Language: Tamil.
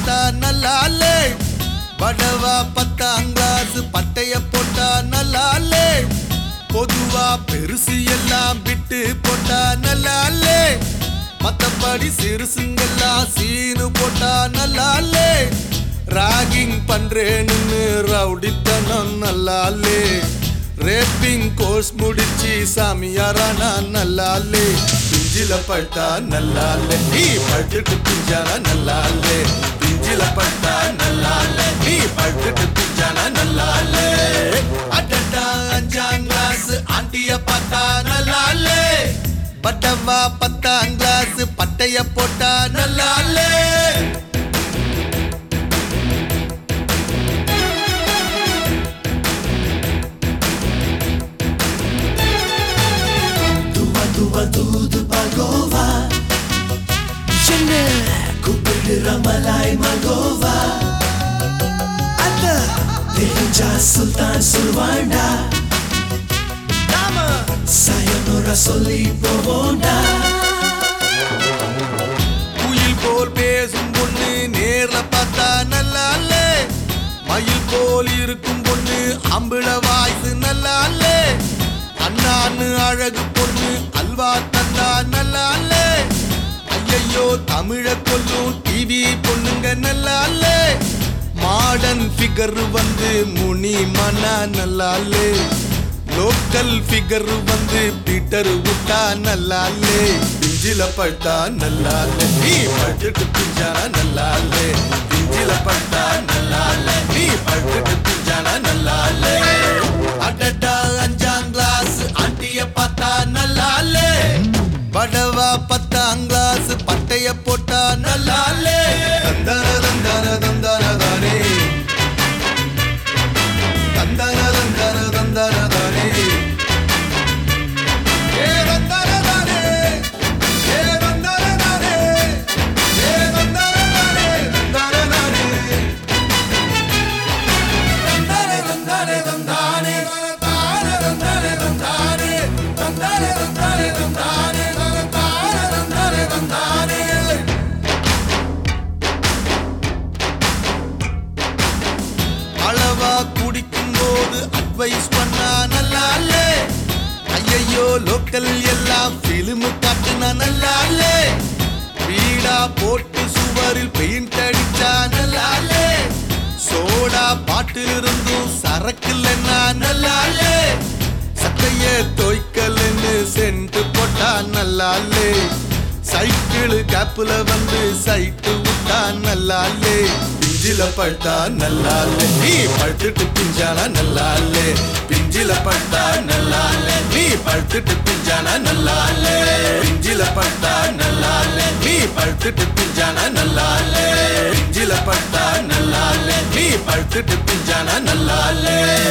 பட்டா நல்லாலே வடவா பத்தாம் கிளாஸ் பட்டைய போட்டா நல்லாலே பொதுவா பெருசு எல்லாம் விட்டு போட்டா நல்லாலே மத்தபடி சிறுசுங்கெல்லாம் சீனு போட்டா நல்லாலே ராகிங் பண்றேன்னு ரவுடித்தனம் நல்லாலே ரேப்பிங் கோர்ஸ் முடிச்சு சாமியாரானா நல்லாலே பிஞ்சில பட்டா நல்லாலே நீ படுத்துட்டு பிஞ்சானா நல்லாலே பிஞ்சில பட்டா நல்லாலே நீ படுத்துட்டு பிஞ்சானா நல்லாலே அடடா அஞ்சாம் கிளாஸ் ஆண்டிய பார்த்தா நல்லாலே பட்டவா பத்தாம் கிளாஸ் பட்டைய போட்டா நல்லாலே துவா துவா தூது பால்கோவா என்ன கூப்பிடுற மலாய் மல்கோவா அத்த தெரிஞ்சா சுல்தான் சொல்வாண்டா நாம sayonara சொல்லி போவோண்டா குயில் போல் பேசும் பொண்ணு நேர்ல பார்த்தா நல்லா இல்ல மயில் போல் இருக்கும் பொண்ணு அம்பிள வாய்ஸ் நல்லா இல்ல அண்ணான்னு அழகு பொண்ணு அல்வா தந்தா நல்லா இல்ல ஐயையோ தமிழ கொல்லும் டிவி பொண்ணுங்க நல்லா இல்ல மாடர்ன் ஃபிகர் வந்து முனி மனா நல்லா இல்ல லோக்கல் ஃபிகர் வந்து பீட்டர் விட்டா நல்லாலே பிஞ்சில பட்டா நல்லாலே நீ படுத்துட்டு பிஞ்சானா நல்லாலே பிஞ்சில பட்டா நல்லாலே நீ படுத்துட்டு பிஞ்சானா நல்லாலே அடடா அஞ்சாம் கிளாஸ் ஆண்டிய பார்த்தா நல்லாலே வடவா பத்தாம் கிளாஸ் பட்டைய போட்டா நல்லாலே தந்தன தந்தன தந்தன தானே தந்தன தந்தன தந்தன தானே ஏ தந்தன தானே ஏ தந்தன தானே ஏ தந்தன தானே தந்தன தானே தந்தனே தந்தனே தந்தானே தானே தந்தனே தந்தானே தந்தனே தந்தனே தந்தானே தானே தந்தனே தந்தானே அளவா குடிக்கும் போது அட்வைஸ் பண்ணா நல்லா இல்ல ஐயையோ லோக்கல் எல்லாம் பிலிம் காட்டுனா நல்லா இல்ல வீடா போட்டு சுவரில் பெயிண்ட் அடிச்சா நல்லா இல்ல சோடா பாட்டில் இருந்தும் சரக்கு இல்லைன்னா நல்லா இல்ல சட்டைய தோய்க்கலன்னு சென்ட் போட்டா நல்லா இல்ல சைக்கிள் கேப்புல வந்து சைட்டு விட்டா நல்லா இல்ல பிஞ்சில பட்டா நல்லாலே நீ படுத்துட்டு பிஞ்சானா நல்லாலே பிஞ்சில பட்டா நல்லாலே நீ படுத்துட்டு பிஞ்சானா நல்லாலே பிஞ்சில பட்டா நல்லாலே நீ படுத்துட்டு பிஞ்சானா நல்லாலே பிஞ்சில பட்டா நல்லாலே நீ படுத்துட்டு பிஞ்சானா நல்லாலே